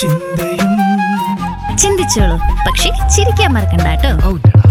ചിന്തയും ചിന്തിച്ചോളൂ പക്ഷെ ചിരിക്കാൻ മറക്കണ്ട കേട്ടോ ഔട്ടടാ.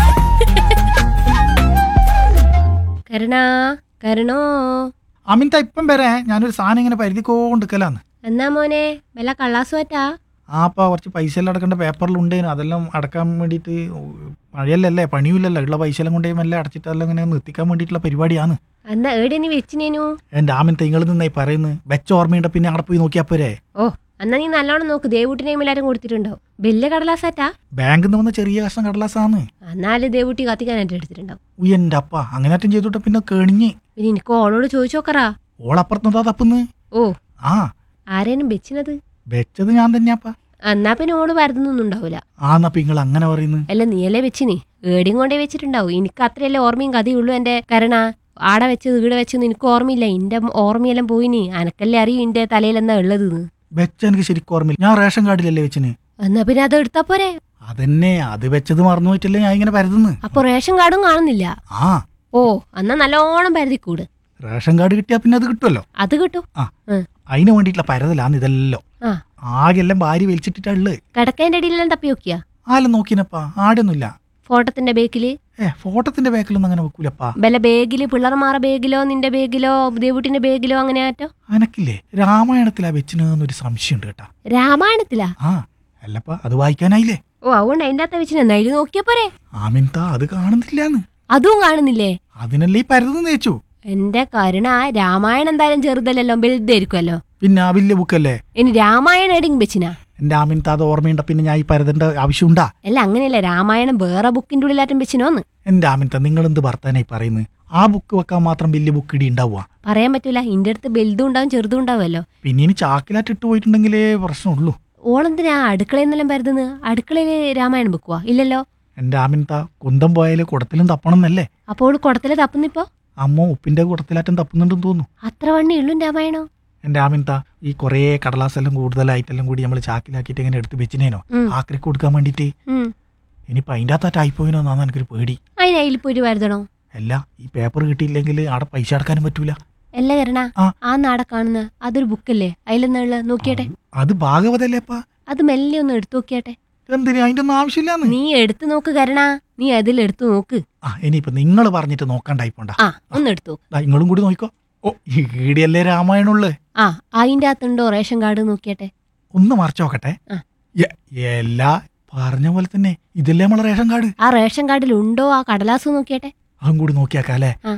കരുണാ കരുണോ അമിത ഇപ്പം വരെ ഞാനൊരു സാധനം ഇങ്ങനെ പരിധിക്കോണ്ടിരിക്കലാന്ന് എന്നാ മോനെ വല്ല കള്ളാസ് പറ്റാ ആ അപ്പൊ കുറച്ച് പൈസ എല്ലാം അടക്കേണ്ട പേപ്പറിലുണ്ടേനു അതെല്ലാം അടക്കാൻ വേണ്ടിയിട്ട് മഴയല്ലല്ലേ പണിയില്ലല്ലോ ഉള്ള പൈസ എല്ലാം കൊണ്ടേ മെല്ലെ അടച്ചിട്ട് അതെല്ലാം ഇങ്ങനെ നിർത്തിക്കാൻ വേണ്ടിയിട്ടുള്ള പരിപാടിയാണ് എന്നാ ഏടെ നീ വെച്ചിനേനു എന്റെ ആമിൻ നിങ്ങൾ നിന്നായി പറയുന്നത് വെച്ച ഓർമ്മയുണ്ട് പിന്നെ അവിടെ പോയി നോക്കിയാ പോരെ ഓ എന്നാ നീ നല്ലോണം നോക്ക് ദേവൂട്ടിനെയും എല്ലാരും കൊടുത്തിട്ടുണ്ടാവും വലിയ കടലാസാറ്റാ ബാങ്കിൽ നിന്ന് വന്ന ചെറിയ കഷ്ണം കടലാസാന്ന് എന്നാല് ദേവൂട്ടി കത്തിക്കാനായിട്ട് എടുത്തിട്ടുണ്ടാവും ഉയ്യ് എന്റെ അപ്പ അങ്ങനെയാറ്റം ചെയ്തോട്ടെ പിന്നെ കേണിഞ്ഞ് പിന്നെ എനിക്ക് ഓളോട് ചോദിച്ചോക്കറാ ഓളപ്പുറത്തുനിന്നാ തപ്പുന്ന് ഓ ആ ആരേനും വെച്ചിനത് വെച്ചത് ഞാൻ തന്നെയാപ്പാ എന്നാ പിന്നെ ഓള് വരുന്നൊന്നും ഉണ്ടാവൂല ആന്നപ്പ നിങ്ങൾ അങ്ങനെ പറയുന്നു അല്ല നീയല്ലേ വെച്ചിനി ഏടിയും കൊണ്ടേ വെച്ചിട്ടുണ്ടാവും എനിക്ക് അത്രയല്ലേ ഓർമ്മയും കഥയുള്ളൂ എന്റെ കരുണ ആടെ വെച്ചത് ഈടെ വെച്ചെന്ന് എനിക്ക് ഓർമ്മയില്ല എന്റെ ഓർമ്മയെല്ലാം പോയിനി അനക്കല്ലേ അറിയും എന്റെ തലയിലെന്നാ ഉള്ളത് വെച്ച എനിക്ക് ശരിക്കും ഓർമ്മയില്ല ഞാൻ റേഷൻ കാർഡിലല്ലേ വെച്ചിന് എന്നാ പിന്നെ അത് എടുത്താ പോരെ അതന്നെ അത് വെച്ചത് മറന്നു പോയിട്ടല്ലേ ഞാൻ ഇങ്ങനെ പരതുന്നു അപ്പൊ റേഷൻ കാർഡും കാണുന്നില്ല ആ ഓ എന്നാ നല്ലോണം പരതിക്കൂട് റേഷൻ കാർഡ് കിട്ടിയാ പിന്നെ അത് കിട്ടുമല്ലോ അത് കിട്ടും ആ ഉം. അതിന് വേണ്ടിയിട്ടുള്ള പരതലാന്ന് ഇതെല്ലാം ആ ആകെല്ലാം ഭാര്യ വലിച്ചിട്ടിട്ടുള്ളത് കിടക്കേന്റെ അടിയിലെല്ലാം തപ്പി നോക്കിയാ ആലും നോക്കിനപ്പാ ആടൊന്നുമില്ല ഫോട്ടത്തിന്റെ ബേക്കില് ഏ ഫോട്ടത്തിന്റെ ബാക്കിലൊന്നും അങ്ങനെ വെക്കൂലപ്പാ ബല ബേഗില് പിള്ളർമാരുടെ ബേഗിലോ നിന്റെ ബേഗിലോ ദേവുട്ടിന്റെ ബേഗിലോ അങ്ങനെ ആറ്റോ അനക്കില്ലേ രാമായണത്തിലാ വെച്ചിനെന്നൊരു സംശയമുണ്ട് കേട്ടാ രാമായണത്തിലാ ആ അല്ലപ്പാ അത് വായിക്കാനായില്ലേ ഓ അതുകൊണ്ട് അതിന്റെ അകത്ത് വെച്ചിന് എന്നാലും നോക്കിയാ പോരെ ആമിൻതാ അത് കാണുന്നില്ലാന്ന് അതും കാണുന്നില്ലേ അതിനല്ലേ ഈ പരതുന്ന് തേച്ചു എന്റെ കരുണ രാമായണം എന്തായാലും ചെറുതല്ലല്ലോ വലുതായിരിക്കുമല്ലോ പിന്നെ ആ വലിയ ബുക്കല്ലേ ഇനി രാമായണം എവിടെയും വെച്ചിനാ എന്റെ ആമിൻതാ അത് ഓർമ്മയുണ്ട പിന്നെ ഞാൻ ഈ പരതേണ്ട ആവശ്യമുണ്ടാ അല്ല അങ്ങനെയല്ല രാമായണം വേറെ ബുക്കിന്റെ ഉള്ളിലാറ്റം വെച്ചിനോന്ന് എന്റെ ആമിൻത നിങ്ങൾ എന്ത് ഭർത്താനായി പറയുന്നത് ആ ബുക്ക് വെക്കാൻ മാത്രം വലിയ ബുക്ക് ഇടി ഉണ്ടാവുക പറയാൻ പറ്റൂല ഇന്റെ അടുത്ത് വലുതും ഉണ്ടാവും ചെറുതും ഉണ്ടാവുമല്ലോ പിന്നെ ഇനി ചാക്കിലാറ്റ് ഇട്ട് പോയിട്ടുണ്ടെങ്കിലേ പ്രശ്നമുള്ളൂ ഓളെന്തിനാ അടുക്കളയിൽ നിന്നെല്ലാം വരുന്നത് അടുക്കളയില് രാമായണം വെക്കുവാ ഇല്ലല്ലോ എന്റെ ആമിൻത കുന്തം പോയാല് കുടത്തിലും തപ്പണം എന്നല്ലേ അപ്പോൾ ഓള് കുടത്തില് തപ്പുന്നിപ്പോ അമ്മ ഉപ്പിന്റെ കുടത്തിലാറ്റം തപ്പുന്നുണ്ടെന്ന് തോന്നുന്നു അത്ര വണ്ണി ഉള്ളും രാമായണോ എന്റെ ആമിൻത ഈ കുറേ കടലാസെല്ലാം കൂടുതലായിട്ടെല്ലാം കൂടി നമ്മൾ ചാക്കിലാക്കിയിട്ട് ഇങ്ങനെ എടുത്ത് വെച്ചിനേനോ ഉം. ആക്രിക്ക് കൊടുക്കാൻ വേണ്ടിയിട്ട് ഉം ഇനിയിപ്പോൾ അതിൻ്റെ അകത്തായി പോയിനോ എന്നാണ് എനിക്കൊരു പേടി അതിന് അതിൽ പോയി വരുതണോ അല്ല ഈ പേപ്പർ കിട്ടിയില്ലെങ്കിൽ അവിടെ പൈസ അടക്കാനും പറ്റൂല അല്ല കരണ ആ. ആ നാടെ കാണുന്ന അതൊരു ബുക്കല്ലേ അതിലെന്നുള്ള നോക്കിയട്ടെ അത് ഭാഗവതല്ലേപ്പാ അത് മെല്ലെ ഒന്ന് എടുത്തു നോക്കിയാട്ടെ എന്തിനാ അതിന്റെ ഒന്നും ആവശ്യമില്ലാന്ന് നീ എടുത്തു നോക്ക് കരണ നീ അതിൽ എടുത്തു നോക്ക് ആ ഇനിയിപ്പോ നിങ്ങൾ പറഞ്ഞിട്ട് നോക്കണ്ടായി പോണ്ട ആ ഒന്ന് എടുത്തു നോക്ക് ദാ ഇങ്ങളും കൂടി നോക്കിക്കോ ഓ ഈ ഈടിയല്ലേ രാമായണുള്ളു ആ അതിന്റെ അകത്തുണ്ടോ റേഷൻ കാർഡ് നോക്കിയട്ടെ ഒന്ന് മറച്ചു നോക്കട്ടെ ആ. എ- എല്ലാ പറഞ്ഞ പോലെ തന്നെ ഇതല്ലേ നമ്മളെ റേഷൻ കാർഡ് ആ റേഷൻ കാർഡിൽ ഉണ്ടോ ആ കടലാസ് നോക്കിയട്ടെ അതും കൂടി നോക്കിയാക്കാല്ലേ ആ.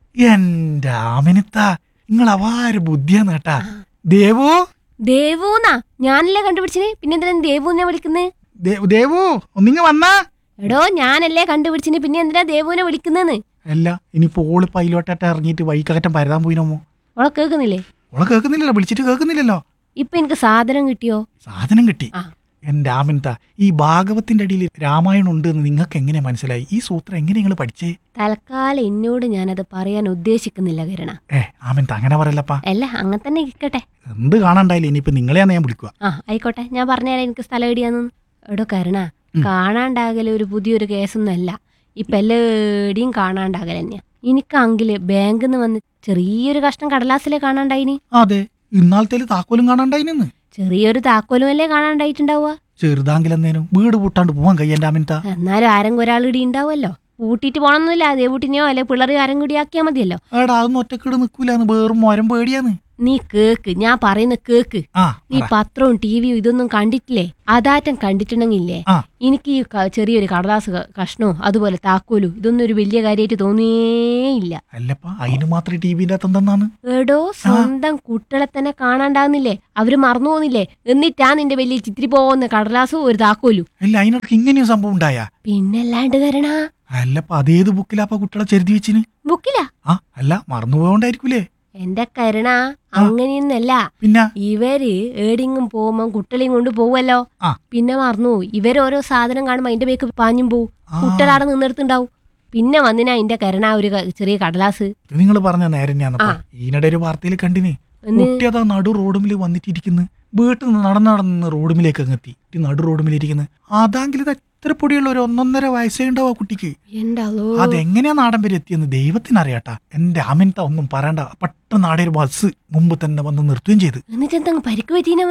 എന്റെ ആമിനിത്ത നിങ്ങൾ അവാര് ബുദ്ധിയാന്ന് കേട്ടാ ദേവു ദേവൂന്നാ ഞാനല്ലേ കണ്ടുപിടിച്ചിന് പിന്നെ എന്തിനാ ദേവൂനെ വിളിക്കുന്നത് ദേ- ദേവു ഒന്നിങ്ങ വന്നാ എടോ ഞാനല്ലേ കണ്ടുപിടിച്ചിന് പിന്നെ എന്തിനാ ദേവൂനെ വിളിക്കുന്നെന്ന് അല്ല ഇനിയിപ്പോ ഓള് പൈലോട്ടായിട്ട് ഇറങ്ങിയിട്ട് വൈക്കകറ്റം പരതാൻ പോയിനോമോ ഓളെ കേൾക്കുന്നില്ലേ ഓളെ കേൾക്കുന്നില്ലല്ലോ വിളിച്ചിട്ട് കേൾക്കുന്നില്ലല്ലോ ഇപ്പൊ എനിക്ക് സാധനം കിട്ടിയോ സാധനം കിട്ടി ആ. എന്റെ ആമിൻത ഈ ഭാഗവത്തിന്റെ അടിയിൽ രാമായണം ഉണ്ട് എന്ന് നിങ്ങൾക്ക് എങ്ങനെ മനസ്സിലായി ഈ സൂത്രം എങ്ങനെ നിങ്ങൾ പഠിച്ചേ തൽക്കാലം എന്നോട് ഞാനത് പറയാൻ ഉദ്ദേശിക്കുന്നില്ല കരുണ ഏ ആമിൻത അങ്ങനെ പറയല്ലപ്പാ അല്ല അങ്ങനെ തന്നെ ഇരിക്കട്ടെ എന്ത് കാണാണ്ടായില്ല ഇനിയിപ്പോ നിങ്ങളെയാണ് ഞാൻ വിളിക്കുക ആ ആയിക്കോട്ടെ ഞാൻ പറഞ്ഞുതരാം എനിക്ക് സ്ഥലം എവിടെയാന്ന് എടോ കരുണ ഉം. കാണാണ്ടാകല് ഒരു പുതിയൊരു കേസൊന്നും അല്ല ഇപ്പൊ എല്ലാടെയും കാണാണ്ടാകൽ തന്നെയാ എനിക്കാങ്കില് ബാങ്കിൽ നിന്ന് വന്ന് ചെറിയൊരു കഷ്ണം കടലാസിലെ കാണാണ്ടായിനി അതെ ഇന്നാളത്തേല് താക്കോലും കാണാണ്ടായിനെന്ന് ചെറിയൊരു താക്കോലും അല്ലേ കാണാണ്ടായിട്ടുണ്ടാവുക ചെറുതാങ്കിലെന്നേനും വീട് പൂട്ടാണ്ട് പോവാൻ കയ്യന്റെ ആമിൻത എന്നാലും ആരെങ്കിലും ഒരാൾ ഇടി ഉണ്ടാവുമല്ലോ പൂട്ടിയിട്ട് പോണമെന്നില്ല അതേ പൂട്ടിനെയോ അല്ലെ പിള്ളേർ ആരും കൂടി ആക്കിയാൽ മതിയല്ലോ എടാ അതൊന്നും ഒറ്റക്കിട് നിക്കൂലെന്ന് വേറും മരം പേടിയാന്ന് നീ കേക്ക് ഞാൻ പറയുന്ന കേക്ക് ആ നീ പറ. പത്രവും ടിവിയും ഇതൊന്നും കണ്ടിട്ടില്ലേ അതാറ്റം കണ്ടിട്ടുണ്ടെങ്കിലേ ആ. എനിക്ക് ഈ ക- ചെറിയൊരു കടലാസ് ക- കഷ്ണവും അതുപോലെ താക്കോലും ഇതൊന്നും ഒരു വലിയ കാര്യമായിട്ട് തോന്നിയേയില്ല അല്ലപ്പാ അതിന് മാത്രമേ ടി വിന്റെ അകത്ത് എന്തെന്നാണ് എടോ സ്വന്തം കുട്ടികളെ തന്നെ കാണാണ്ടാവുന്നില്ലേ അവര് മറന്നു പോകുന്നില്ലേ എന്നിട്ടാ നിന്റെ വലിയ ചിത്തിരി പോകുന്ന കടലാസും ഒരു താക്കോലും അല്ല അതിനൊക്കെ ഇങ്ങനെയും സംഭവം ഉണ്ടായാ പിന്നല്ലാണ്ട് കരണ അല്ലപ്പാ അതേത് ബുക്കിലാപ്പാ കുട്ടികളെ ചെരുതി വെച്ചിന് ബുക്കില ആ അല്ല മറന്നുപോയോണ്ടായിരിക്കൂലേ എന്റെ കരുണ അങ്ങനെയൊന്നല്ല പിന്നെ ഇവര് ഏടിങ്ങും പോകുമ്പോ കുട്ടികളെയും കൊണ്ട് പോവല്ലോ ആ. പിന്നെ മറന്നു ഇവര് ഓരോ സാധനം കാണുമ്പോ അതിന്റെ ബേക്ക് പാഞ്ഞും പോവും ആ. കുട്ടികളാടെ നിന്നെടുത്തുണ്ടാവും പിന്നെ വന്നിനാ അതിന്റെ കരുണ ഒരു ക- ചെറിയ കടലാസ് ഇത് നിങ്ങൾ പറഞ്ഞ നേരം ഞാനപ്പാ ഈനിടെ ഒരു വാർത്തയിൽ കണ്ടിന് എന്ന് കുട്ടി അതാ നടു റോഡുമിൽ വന്നിട്ടിരിക്കുന്നു വീട്ടിൽ നിന്ന് നടന്ന് നടന്ന് റോഡുമിലേക്ക് അങ്ങ് എത്തി ഈ നടു റോഡുമിലിരിക്കുന്നത് അതാങ്കിൽ ഇത് എത്ര പൊടിയുള്ള ഒരു ഒന്നൊന്നര വയസ്സേ ഉണ്ടാവും ആ കുട്ടിക്ക് എന്റെ അല്ലോ അതെങ്ങനെയാ നാടൻ വരെ എത്തിയെന്ന് ദൈവത്തിനറിയാട്ടാ എന്റെ അമിനത്ത ഒന്നും പറയണ്ട പെട്ടെന്ന് ആടെ ഒരു ബസ് മുമ്പ് തന്നെ വന്ന് നിർത്തുകയും ചെയ്ത് എന്നിട്ട് എന്താ പരിക്ക് പറ്റീന മോനെ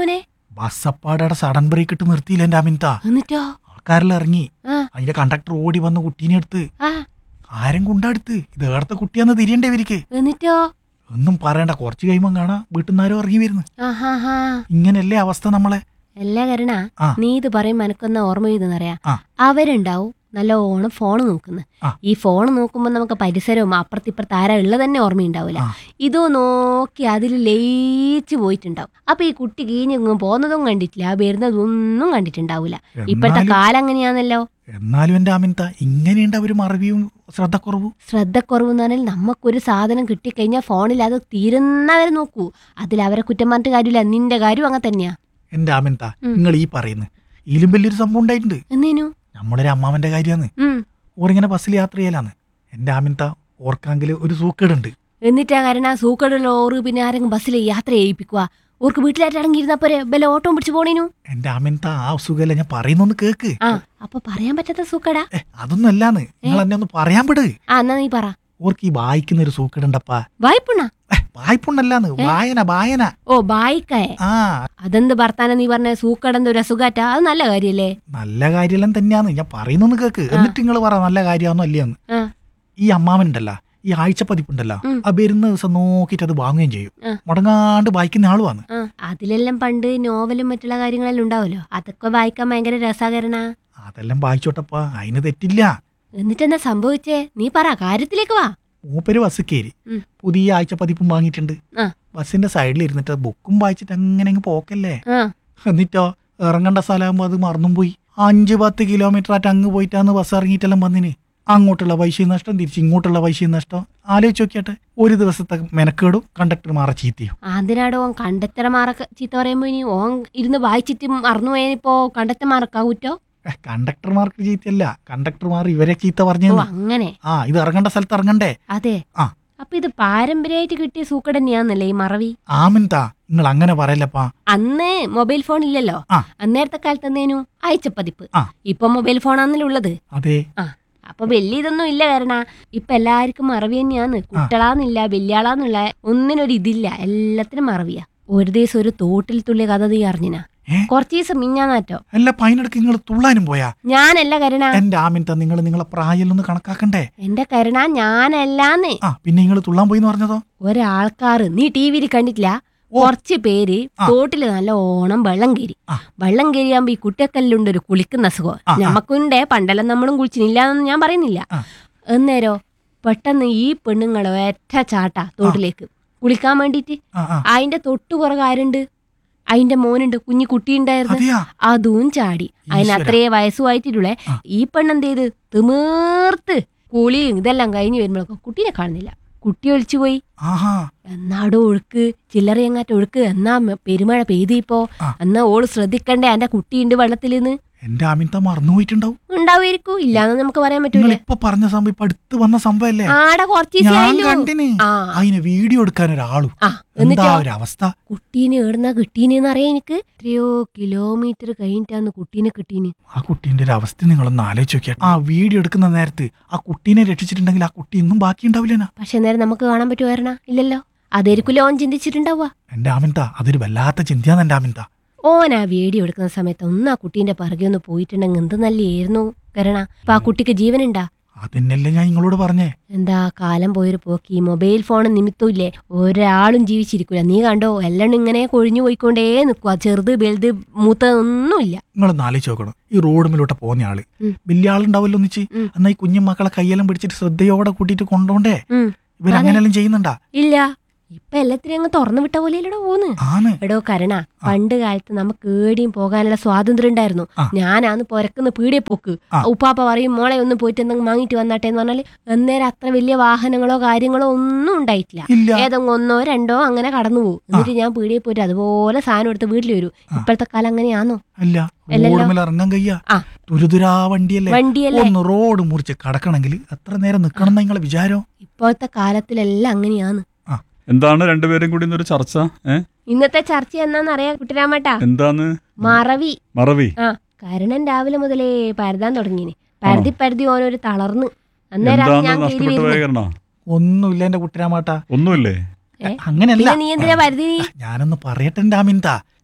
ബസ്സപ്പാടയുടെ സഡൻ ബ്രേക്ക് ഇട്ട് നിർത്തിയില്ല എന്റെ അമിത എന്നിട്ടോ ആൾക്കാരെല്ലാം ഇറങ്ങി ആ അതിന്റെ കണ്ടക്ടർ ഓടി വന്ന് കുട്ടീനെ എടുത്ത് ആ ആരും കൊണ്ടെടുത്ത് ഇത് ഏടത്തെ കുട്ടിയാന്ന് തിരിയണ്ടേ ഇവർക്ക് എന്നിട്ടോ ഒന്നും പറയണ്ട കുറച്ച് കഴിയുമ്പോൾ കാണാം വീട്ടിൽ നിന്ന് ആരും ഇറങ്ങി വരുന്നു ആഹാ ഹാ ഇങ്ങനല്ലേ അവസ്ഥ നമ്മളെ എല്ലാ കരണ ആ. നീ ഇത് പറയുമ്പോ എനക്കൊന്ന ഓർമ്മ ചെയ്തെന്നറിയാ ആ. അവരുണ്ടാവും നല്ലോണം ഫോൺ നോക്കുന്നു ആ. ഈ ഫോൺ നോക്കുമ്പോൾ നമുക്ക് പരിസരവും അപ്പുറത്തിപ്പുറത്ത് ആരാ ഉള്ളത് തന്നെ ഓർമ്മയുണ്ടാവില്ല ആ. ഇതോ നോക്കി അതിൽ ലയിച്ച് പോയിട്ടുണ്ടാവും അപ്പൊ ഈ കുട്ടി കീഞ്ഞെങ്ങും പോകുന്നതും കണ്ടിട്ടില്ല വരുന്നതൊന്നും കണ്ടിട്ടുണ്ടാവില്ല ഇപ്പോഴത്തെ എന്നാലും കാലം അങ്ങനെയാണല്ലോ എന്നാലും എന്റെ അമിത ഇങ്ങനെയുണ്ട് അവര് മറവിയും ശ്രദ്ധക്കുറവും ശ്രദ്ധക്കുറവ് എന്ന് പറഞ്ഞാൽ നമുക്കൊരു സാധനം കിട്ടിക്കഴിഞ്ഞാൽ ഫോണിൽ അത് തീരുന്നവരെ നോക്കൂ അതിൽ അവരെ കുറ്റം പറഞ്ഞിട്ട് കാര്യമില്ല നിന്റെ കാര്യം അങ്ങനെ തന്നെയാ എന്റെ അമിത ഉം. നിങ്ങൾ ഈ പറയുന്നത് ഇതിലും വലിയൊരു സംഭവം ഉണ്ടായിട്ടുണ്ട് എന്നേനു നമ്മളൊരു അമ്മാവന്റെ കാര്യമാണ് ഉം ഓരിങ്ങനെ ബസ്സിൽ യാത്ര ചെയ്യലാന്ന് എന്റെ അമിത ഓർക്കാങ്കിൽ ഒരു സൂക്കേടുണ്ട് എന്നിട്ടാ കാരണം സൂക്കടുള്ള ഓറ് പിന്നെ ആരെങ്കിലും ബസ്സിൽ യാത്ര ചെയ്യിപ്പിക്കുക ഓർക്ക് വീട്ടിലായിട്ട് അടങ്ങിയിരുന്നപ്പോരെ ബല ഓട്ടം പിടിച്ചു പോണേനു എന്റെ അമിത ആ സുഖമല്ല ഞാൻ പറയുന്നൊന്ന് കേക്ക് ആ അപ്പൊ പറയാൻ പറ്റാത്ത സൂക്കടാ ഏ അതൊന്നും അല്ലാന്ന് നിങ്ങൾ എന്നെ ഒന്ന് പറയാൻ പെട് ആ എന്നാ നീ പറ ഓർക്ക് ഈ വായിക്കുന്ന ഒരു സൂക്കേടുണ്ടപ്പാ വായ്പുണ്ണ ഏ വായ്പുണ്ടല്ലാന്ന് വായന വായന ഓ ബായിക്കായ ആ അതെന്ത് ഭർത്താനം നീ പറഞ്ഞ സൂക്കടന്റെ ഒരു അസുഖാറ്റാ അത് നല്ല കാര്യല്ലേ നല്ല കാര്യമെല്ലാം തന്നെയാന്ന് ഞാൻ പറയുന്നൊന്ന് കേക്ക് എന്നിട്ട് നിങ്ങൾ പറ നല്ല കാര്യമാണോ അല്ലയെന്ന് ആ ഈ അമ്മാവനുണ്ടല്ല ഈ ആഴ്ച പതിപ്പുണ്ടല്ലോ ഉം. ആ വരുന്ന ദിവസം നോക്കിയിട്ട് അത് വാങ്ങുകയും ചെയ്യും ആ. മുടങ്ങാണ്ട് വായിക്കുന്ന ആളുമാണ് ആ അതിലെല്ലാം പണ്ട് നോവലും മറ്റുള്ള കാര്യങ്ങളെല്ലാം ഉണ്ടാവല്ലോ അതൊക്കെ വായിക്കാൻ ഭയങ്കര രസാകരണ അതെല്ലാം വായിച്ചോട്ടപ്പാ അതിന് തെറ്റില്ല എന്നിട്ടെന്താ സംഭവിച്ചേ നീ പറ കാര്യത്തിലേക്ക് വാ മൂപ്പര് ബസ് കയറി ഉം. പുതിയ ആഴ്ച പതിപ്പും വാങ്ങിയിട്ടുണ്ട് ആ. ബസ്സിന്റെ സൈഡിൽ ഇരുന്നിട്ട് ബുക്കും വായിച്ചിട്ട് അങ്ങനെ അങ്ങ് പോക്കല്ലേ ആ എന്നിട്ടോ ഇറങ്ങേണ്ട സ്ഥലമാകുമ്പോൾ അത് മറന്നും പോയി അഞ്ച് പത്ത് കിലോമീറ്റർ ആയിട്ട് അങ്ങ് പോയിട്ടാന്ന് ബസ് ഇറങ്ങിയിട്ടെല്ലാം വന്നിന് അങ്ങോട്ടുള്ള പൈസയും നഷ്ടം തിരിച്ച് ഇങ്ങോട്ടുള്ള പൈസയും നഷ്ടം ആലോചിച്ച് നോക്കിയാട്ടെ ഒരു ദിവസത്തെ മെനക്കേടും കണ്ടക്ടർ മാറ ചീത്തയും അതിനാടോ ഓൻ കണ്ടത്തരമാരൊക്കെ ചീത്ത പറയുമ്പോ ഇനി ഓൻ ഇരുന്ന് വായിച്ചിട്ട് മറന്നു പോയപ്പോ കണ്ടത്തമാരൊക്കെ കുറ്റോ ഏ, കണ്ടക്ടർമാർക്ക് ചീത്തയല്ല കണ്ടക്ടർമാർ ഇവരെ ചീത്ത ഓ പറഞ്ഞു അങ്ങനെ ആ ഇത് ഇറങ്ങേണ്ട സ്ഥലത്ത് ഇറങ്ങണ്ടേ അതെ ആ. അപ്പൊ ഇത് പാരമ്പര്യമായിട്ട് കിട്ടിയ സൂക്കട് തന്നെയാന്നല്ലേ ഈ മറവി ആമിൻതാ നിങ്ങൾ അങ്ങനെ പറയല്ലപ്പാ അന്ന് മൊബൈൽ ഫോൺ ഇല്ലല്ലോ ആ. അന്നേരത്തെ കാലത്ത് എന്തേനു അയച്ചപ്പതിപ്പ് ആ. ഇപ്പൊ മൊബൈൽ ഫോണാന്നല്ലോ ഉള്ളത് അതെ ആ അപ്പൊ വലിയ ഇതൊന്നും ഇല്ല കാരണ ഇപ്പൊ എല്ലാവർക്കും മറവി തന്നെയാന്ന് കുട്ടളാന്നില്ല വലിയാളാന്നുള്ള ഒന്നിനൊരു ഇതില്ല എല്ലാത്തിനും മറവിയാ ഒരു ദിവസം ഒരു തോട്ടിൽ തുള്ളിയ കഥ നീ അറിഞ്ഞിന ഏ? കുറച്ച് ദിവസം മിഞ്ഞാന്നാറ്റോ അല്ല പൈനടക്ക് നിങ്ങൾ തുള്ളാനും പോയാ ഞാനല്ല കരുണ എന്റെ ആമിൻത നിങ്ങൾ നിങ്ങളെ പ്രായമൊന്ന് കണക്കാക്കണ്ടേ എന്റെ കരുണ ഞാനല്ലാന്ന് ആ പിന്നെ നിങ്ങൾ തുള്ളാൻ പോയി എന്ന് പറഞ്ഞതോ ഒരാൾക്കാർ നീ ടി വിയിൽ കണ്ടിട്ടില്ല കുറച്ച് പേര് ആ. തോട്ടില് നല്ല ഓണം വെള്ളം കയറി ആ. വെള്ളം കയറിയാകുമ്പോ ഈ കുട്ടിയക്കല്ലുണ്ട് ഒരു കുളിക്കുന്ന അസുഖം ആ, ആ. നമുക്കുണ്ടേ പണ്ടെല്ലാം നമ്മളും കുളിച്ചില്ല എന്നൊന്നും ഞാൻ പറയുന്നില്ല ആ. എന്നേരോ പെട്ടെന്ന് ഈ പെണ്ണുങ്ങൾ ഒറ്റ ചാട്ട തോട്ടിലേക്ക് കുളിക്കാൻ വേണ്ടിട്ട് ആ ആ അതിന്റെ തൊട്ടു പുറകെ ആരുണ്ട് അതിന്റെ മോനുണ്ട് കുഞ്ഞു കുട്ടി ഉണ്ടായിരുന്നു അതെയാ അതും ചാടി അതിന് ഈശ്വരാ. അത്രേ വയസ്സുമായിട്ടുള്ളേ ആ. ഈ പെണ്ണെന്ത് ചെയ്ത് തിമീർത്ത് കുളിയും ഇതെല്ലാം കഴിഞ്ഞ് വരുമ്പോഴൊക്കെ കുട്ടീനെ കാണുന്നില്ല കുട്ടി ഒളിച്ചു പോയി ആഹാ എന്നാടോ ഒഴുക്ക് ചില്ലറയങ്ങാറ്റ ഒഴുക്ക് എന്നാ മ- പെരുമഴ പെയ്തിപ്പോ ആ. എന്നാ ഓള് ശ്രദ്ധിക്കണ്ടേ എന്റെ കുട്ടിയുണ്ട് വെള്ളത്തിലിന്ന് എന്റെ ആമിൻത മറന്നുപോയിട്ടുണ്ടാവും ഉണ്ടാവുമായിരിക്കും ഇല്ലാന്ന് നമുക്ക് പറയാൻ നിങ്ങൾ പറ്റൂല ഇപ്പൊ പറഞ്ഞ സംഭവം ഇപ്പൊ അടുത്ത് വന്ന സംഭവല്ലേ ആടെ കുറച്ച് ഞാൻ ദിവസമായല്ലോ. കണ്ടിന് ആ അതിന് വീഡിയോ എടുക്കാൻ ഒരാളും ആ എന്താ എന്നിട്ടോ ഒരു അവസ്ഥ കുട്ടീനെ എവിടുന്നാ കിട്ടീനെന്ന് അറിയാം എനിക്ക് എത്രയോ കിലോമീറ്റർ കഴിഞ്ഞിട്ടാന്ന് കുട്ടീനെ കിട്ടീന് ആ കുട്ടീന്റെ ഒരു അവസ്ഥ നിങ്ങളൊന്ന് ആലോചിച്ച് നോക്കിയാ ആ വീഡിയോ എടുക്കുന്ന നേരത്ത് ആ കുട്ടീനെ രക്ഷിച്ചിട്ടുണ്ടെങ്കിൽ ആ കുട്ടി ഇന്നും ബാക്കി ഉണ്ടാവില്ലേനാ പക്ഷെ നേരം നമുക്ക് കാണാൻ പറ്റുമായിരുന്ന ഇല്ലല്ലോ അതായിരിക്കും ഓൻ ചിന്തിച്ചിട്ടുണ്ടാവുക എന്റെ ആമിൻത അതൊരു വല്ലാത്ത ചിന്തയാണ് എന്റെ ആമിൻത ഓൻ ആ വീഡിയോ എടുക്കുന്ന സമയത്ത് ഒന്ന് ആ കുട്ടീന്റെ പിറകെ ഒന്ന് പോയിട്ടുണ്ടെങ്കിൽ എന്ത് നല്ലായിരുന്നു കരണ അപ്പൊ ആ കുട്ടിക്ക് ജീവനുണ്ടാ അതന്നെയല്ലേ ഞാൻ നിങ്ങളോട് പറഞ്ഞേ എന്താ കാലം പോയൊരു പോക്കി മൊബൈൽ ഫോൺ നിമിത്തമില്ലേ ഒരാളും ജീവിച്ചിരിക്കൂല നീ കണ്ടോ എല്ലാം ഇങ്ങനെ കൊഴിഞ്ഞു പോയിക്കൊണ്ടേ നിൽക്കുക ചെറുത് വലുത് മൂത്ത ഒന്നുമില്ല നിങ്ങളൊന്ന് ആലോചിച്ച് നോക്കണം ഈ റോഡുമിലോട്ട് പോകുന്ന ആള് ഉം. വലിയ ആളുണ്ടാവല്ലോ ഒന്നിച്ച് ഉം. എന്നാ ഈ കുഞ്ഞു മക്കളെ കയ്യെല്ലാം പിടിച്ചിട്ട് ശ്രദ്ധയോടെ കൂട്ടിയിട്ട് കൊണ്ടോണ്ടേ ഉം. ഇവരങ്ങനെല്ലാം ചെയ്യുന്നുണ്ടാ ഇല്ല ഇപ്പൊ എല്ലാത്തിനും അങ്ങ് തുറന്നു വിട്ട പോലെയല്ലടോ പോന്ന് ആണ് എടോ കരണ പണ്ട് കാലത്ത് നമുക്ക് ഏടിയും പോകാനുള്ള സ്വാതന്ത്ര്യം ഉണ്ടായിരുന്നു ആ. ഞാനാന്ന് പുരക്കുന്ന പീടിയെ പോക്ക് ആ. ഉപ്പാപ്പ പറയും മോളെ ഒന്ന് പോയിട്ട് എന്തെങ്കിലും വാങ്ങിട്ട് വന്നാട്ടെ എന്ന് പറഞ്ഞാല് അന്നേരം അത്ര വലിയ വാഹനങ്ങളോ കാര്യങ്ങളോ ഒന്നും ഉണ്ടായിട്ടില്ല ഇല്ല ഏതെങ്കിലും ഒന്നോ രണ്ടോ അങ്ങനെ കടന്നു പോകും എന്നിട്ട് ഞാൻ പീടിയെ പോയിട്ട് അതുപോലെ സാധനം എടുത്ത് വീട്ടിൽ വരും ആ. ഇപ്പോഴത്തെ കാലം അങ്ങനെയാണോ അല്ല അല്ലല്ലോ. റോഡുമിൽ ഇറങ്ങാൻ കയ്യ ആ. തുരുതുരാ വണ്ടിയല്ലേ വണ്ടിയല്ലേ ഒന്ന് റോഡ് മുറിച്ച് കടക്കണമെങ്കിൽ എത്ര നേരം നിക്കണം നിങ്ങളെ വിചാരം ഇപ്പോഴത്തെ കാലത്തിലെല്ലാം അങ്ങനെയാണ് എന്താണ് രണ്ടുപേരും കൂടി ഇന്നൊരു ചർച്ച ഏ ഇന്നത്തെ ചർച്ച എന്നാന്ന് അറിയാം കുട്ടിരാമേട്ടാ എന്താന്ന് മറവി മറവി ആ കരുണൻ രാവിലെ മുതലേ പരതാൻ തുടങ്ങിന് പരതി പരതി ഓനൊരു തളർന്ന് അന്നേരം എന്താന്ന് ഞാൻ കയറി നഷ്ടപ്പെട്ടു വരുന്നു പോയകരണ ഒന്നുമില്ല എന്റെ കുട്ടിരാമാട്ട ഒന്നുമില്ലേ ഏ? അങ്ങനെയല്ല പിന്നെ നീ എന്തിനാ പരതി ഞാനൊന്ന് പറയട്ടെ എന്റെ ആമിൻത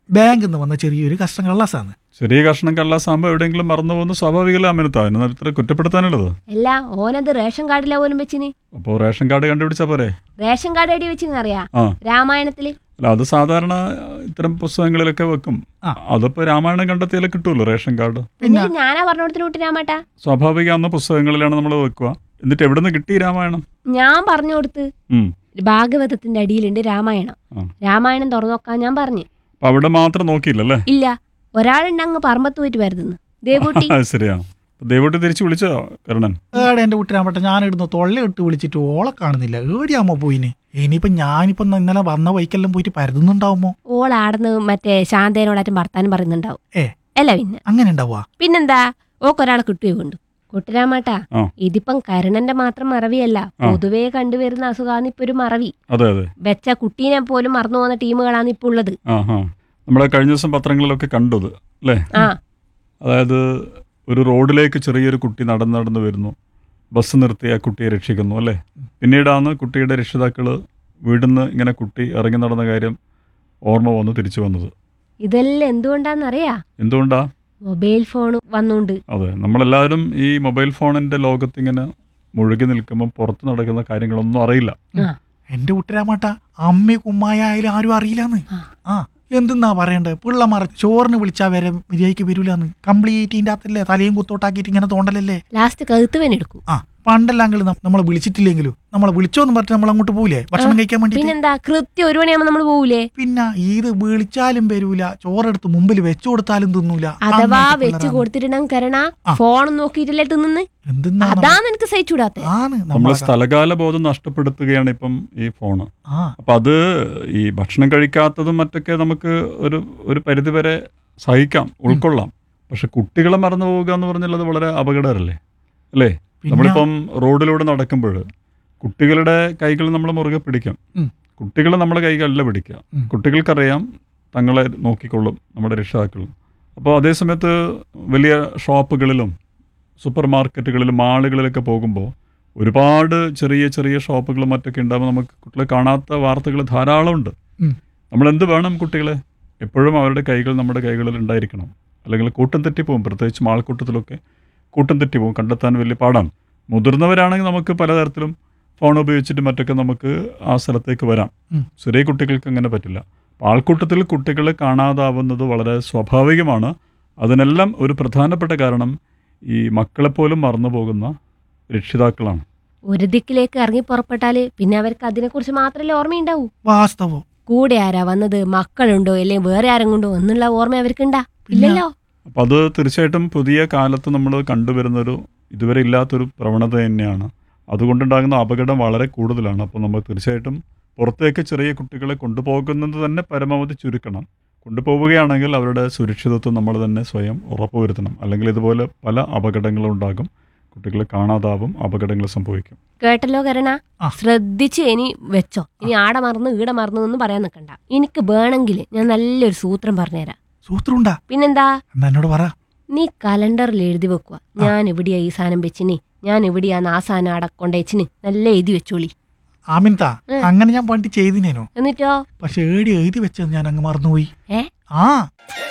ബാങ്കിൽ നിന്ന് വന്ന ചെറിയൊരു കഷ്ടം കള്ളാസാണ് ചെറിയ കഷ്ണം കള്ളാസാകുമ്പോൾ എവിടെയെങ്കിലും മറന്നു പോകുന്ന സ്വാഭാവികമല്ല അമിനത്ത അതിന് ഇത്ര കുറ്റപ്പെടുത്താനുള്ളത് അല്ല ഓനത് റേഷൻ കാർഡിലാ പോലും വെച്ചിന് അപ്പോൾ റേഷൻ കാർഡ് കണ്ടുപിടിച്ചാൽ പോരെ റേഷൻ കാർഡ് എടി വെച്ചിന്ന് അറിയാ ആ രാമായണത്തില് അല്ല അത് സാധാരണ ഇത്തരം പുസ്തകങ്ങളിലൊക്കെ വെക്കും ആ. അതിപ്പോ രാമായണം കണ്ടെത്തിയാലേ കിട്ടുമല്ലോ റേഷൻ കാർഡ് പിന്നെ എന്നിട്ട് ഞാനാ പറഞ്ഞു കൊടുത്തിന് കുട്ടി രാമാട്ടാ സ്വാഭാവികമാകുന്ന പുസ്തകങ്ങളിലാണ് നമ്മൾ വെക്കുക എന്നിട്ട് എവിടെ നിന്ന് കിട്ടി രാമായണം ഞാൻ പറഞ്ഞു കൊടുത്ത് ഉം. ഭാഗവതത്തിന്റെ അടിയിലുണ്ട് രാമായണം ആ. രാമായണം തുറന്നു നോക്കാൻ ഞാൻ പറഞ്ഞു അപ്പൊ അവിടെ മാത്രം നോക്കിയില്ലല്ലേ ഇല്ല ഒരാളുണ്ട് അങ്ങ് പറമ്പത്ത് പോയിട്ട് വരുന്നു ദേവൂട്ടി അത് ശരിയാണ് ദേവോട്ട് തിരിച്ചു വിളിച്ചോ കരുണൻ ഏടെ എന്റെ കുട്ടിരാമ്പട്ടെ ഞാൻ ഇടുന്ന തൊള്ളയിട്ട് വിളിച്ചിട്ട് ഓളെ കാണുന്നില്ല ഏടിയാമോ പോയിന് ഇനിയിപ്പൊ ഞാനിപ്പോ ഇന്നലെ വന്ന വൈക്കെല്ലാം പോയിട്ട് പരതുന്നുണ്ടാവുമോ ഓൾ ആടന്ന് മറ്റേ ശാന്തേനോടാറ്റും വർത്താനം പറയുന്നുണ്ടാവും ഏ. അല്ല പിന്നെ അങ്ങനെ ഉണ്ടാവുക പിന്നെന്താ ഓക്കൊരാളെ കിട്ടുകയോ കൊണ്ട് കുട്ടരാമാട്ടാ ആ. ഇതിപ്പം കരുണന്റെ മാത്രം മറവിയല്ല ആ. പൊതുവേ കണ്ടുവരുന്ന അസുഖാണ് ഇപ്പൊ ഒരു മറവി അതെ അതെ വെച്ച കുട്ടീനെ പോലും മറന്നു പോകുന്ന ടീമുകളാണ് ഇപ്പൊ ഉള്ളത് ആ ഹാ നമ്മളെ കഴിഞ്ഞ ദിവസം പത്രങ്ങളിലൊക്കെ കണ്ടത് അല്ലേ ആ അതായത് ഒരു റോഡിലേക്ക് ചെറിയൊരു കുട്ടി നടന്ന് നടന്ന് വരുന്നു ബസ് നിർത്തി ആ കുട്ടിയെ രക്ഷിക്കുന്നു അല്ലേ പിന്നീടാണ് കുട്ടിയുടെ രക്ഷിതാക്കൾ വീടിന്ന് ഇങ്ങനെ കുട്ടി ഇറങ്ങി നടന്ന കാര്യം ഓർമ്മ വന്ന് തിരിച്ചു വന്നത് ഇതെല്ലാം എന്തുകൊണ്ടാന്നറിയാ എന്തുകൊണ്ടാ മൊബൈൽ ഫോൺ വന്നുകൊണ്ട് അതെ നമ്മളെല്ലാവരും ഈ മൊബൈൽ ഫോണിന്റെ ലോകത്ത് ഇങ്ങനെ മുഴുകി നിൽക്കുമ്പോൾ പുറത്ത് നടക്കുന്ന കാര്യങ്ങളൊന്നും അറിയില്ല ആ. എന്റെ കുട്ടിരാമാട്ട അമ്മ കുമ്മായ ആയാലും ആരും അറിയില്ലാന്ന് ആ. ആ എന്തെന്നാ പറയണ്ടേ പിള്ളമാർ ചോറിന് വിളിച്ചാ വരെ മര്യാദയ്ക്ക് വരൂലെന്ന് കംപ്ലീറ്റ് ഇതിന്റെ അകത്തല്ലേ തലയും കുത്തോട്ടാക്കിയിട്ട് ഇങ്ങനെ തോണ്ടലല്ലേ ലാസ്റ്റ് കഴുത്തുവൻ എടുക്കും ആ പണ്ടെല്ലാം നമ്മളെ വിളിച്ചിട്ടില്ലെങ്കിലും നമ്മളെ വിളിച്ചോന്ന് പറഞ്ഞിട്ട് നമ്മൾ അങ്ങോട്ട് പോവില്ലേ ഭക്ഷണം കഴിക്കാൻ വേണ്ടി പിന്നെന്താ കൃത്യം ഒരു മണിയാകുമ്പോ നമ്മൾ പോകൂലേ പിന്നെ ഇത് വിളിച്ചാലും വരൂല ചോറെടുത്ത് മുമ്പിൽ വെച്ചു കൊടുത്താലും തിന്നൂല അഥവാ അങ്ങനത്തെ വെച്ച് പിള്ളേരാണ്. കൊടുത്തിട്ടുണ്ടെങ്കിൽ കരണ ആ. ഫോൺ നോക്കിയിട്ടല്ലേ തിന്നുന്ന് എന്തെന്നാ അതാ നിനക്ക് സഹിച്ചൂടാത്തെ ആണ് നമ്മൾ നമ്മളെ സ്ഥലകാല ബോധം നഷ്ടപ്പെടുത്തുകയാണ് ഇപ്പം ഈ ഫോണ് ആ അപ്പം അത് ഈ ഭക്ഷണം കഴിക്കാത്തതും മറ്റൊക്കെ നമുക്ക് ഒരു ഒരു പരിധിവരെ സഹിക്കാം ഉൾക്കൊള്ളാം പക്ഷെ കുട്ടികളെ മറന്നു പോവുക എന്ന് പറഞ്ഞാൽ അത് വളരെ അപകടകരല്ലേ അല്ലേ പിന്നെ നമ്മളിപ്പം റോഡിലൂടെ നടക്കുമ്പോൾ കുട്ടികളുടെ കൈകൾ നമ്മൾ മുറുകെ പിടിക്കും ഉം. കുട്ടികൾ നമ്മളെ കൈകളിൽ പിടിക്കുക ഉം. കുട്ടികൾക്കറിയാം തങ്ങളെ നോക്കിക്കൊള്ളും നമ്മുടെ രക്ഷിതാക്കളും അപ്പോൾ അതേ സമയത്ത് വലിയ ഷോപ്പുകളിലും സൂപ്പർ മാർക്കറ്റുകളിലും മാളുകളിലൊക്കെ പോകുമ്പോൾ ഒരുപാട് ചെറിയ ചെറിയ ഷോപ്പുകളും മറ്റൊക്കെ ഉണ്ടാകുമ്പോൾ നമുക്ക് കുട്ടികളെ കാണാത്ത വാർത്തകൾ ധാരാളമുണ്ട് ഉം. നമ്മൾ എന്ത് വേണം കുട്ടികളെ എപ്പോഴും അവരുടെ കൈകൾ നമ്മുടെ കൈകളിൽ ഉണ്ടായിരിക്കണം അല്ലെങ്കിൽ കൂട്ടം തെറ്റിപ്പോകും പ്രത്യേകിച്ച് മാൾക്കൂട്ടത്തിലൊക്കെ കൂട്ടം തെറ്റിപ്പോകും കണ്ടെത്താൻ വലിയ പാടാണ് മുതിർന്നവരാണെങ്കിൽ നമുക്ക് പലതരത്തിലും ഫോൺ ഉപയോഗിച്ചിട്ട് മറ്റൊക്കെ നമുക്ക് ആ സ്ഥലത്തേക്ക് വരാം ഉം. ചെറിയ കുട്ടികൾക്ക് അങ്ങനെ പറ്റില്ല അപ്പോൾ ആൾക്കൂട്ടത്തിൽ കുട്ടികളെ കാണാതാവുന്നത് വളരെ സ്വാഭാവികമാണ് അതിനെല്ലാം ഒരു പ്രധാനപ്പെട്ട കാരണം ഈ മക്കളെപ്പോലും മറന്നു പോകുന്ന രക്ഷിതാക്കളാണ് ഒരു ദിക്കിലേക്ക് ഇറങ്ങി പുറപ്പെട്ടാല് പിന്നെ അവർക്ക് അതിനെക്കുറിച്ച് മാത്രമല്ലേ ഓർമ്മയുണ്ടാവൂ വാസ്തവം കൂടെ ആരാ വന്നത് മക്കളുണ്ടോ അല്ലെങ്കിൽ വേറെ ആരെങ്കിലും എന്നുള്ള ഓർമ്മ അവർക്കുണ്ടാ ഇല്ലല്ലോ അപ്പം അത് തീർച്ചയായിട്ടും പുതിയ കാലത്ത് നമ്മൾ കണ്ടുവരുന്നൊരു ഇതുവരെ ഇല്ലാത്തൊരു പ്രവണത തന്നെയാണ് അതുകൊണ്ടുണ്ടാകുന്ന അപകടം വളരെ കൂടുതലാണ് അപ്പോൾ നമ്മൾ തീർച്ചയായിട്ടും പുറത്തേക്ക് ചെറിയ കുട്ടികളെ കൊണ്ടുപോകുന്നത് തന്നെ പരമാവധി ചുരുക്കണം കൊണ്ടുപോവുകയാണെങ്കിൽ അവരുടെ സുരക്ഷിതത്വം നമ്മൾ തന്നെ സ്വയം ഉറപ്പുവരുത്തണം അല്ലെങ്കിൽ ഇതുപോലെ പല അപകടങ്ങളും ഉണ്ടാകും കുട്ടികളെ കാണാതാവും അപകടങ്ങൾ സംഭവിക്കും കേട്ടല്ലോ കരണ ആ. ശ്രദ്ധിച്ച് ഇനി വെച്ചോ ഇനി ആടെ മറന്നു ഈടെ മറന്നു എന്ന് പറയാൻ നിൽക്കണ്ട എനിക്ക് വേണമെങ്കിൽ ഞാൻ നല്ലൊരു സൂത്രം പറഞ്ഞുതരാം സൂത്രമുണ്ടാ പിന്നെന്താ എന്നാ എന്നോട് പറ നീ കലണ്ടറിൽ എഴുതി വെക്കുക ഞാൻ എവിടെയാ ഈ സാധനം വെച്ചിന് ഞാൻ എവിടെയാന്ന് ആ സാധനം അവിടെ കൊണ്ടുവച്ചിന് നല്ല എഴുതി വെച്ചോളി ആമിൻതാ ഉം. അങ്ങനെ ഞാൻ പണ്ട് ചെയ്തിനേനോ എന്നിട്ടോ പക്ഷെ ഏടി എഴുതി വെച്ചത് ഞാൻ അങ്ങ് മറന്നുപോയി ഏ ആ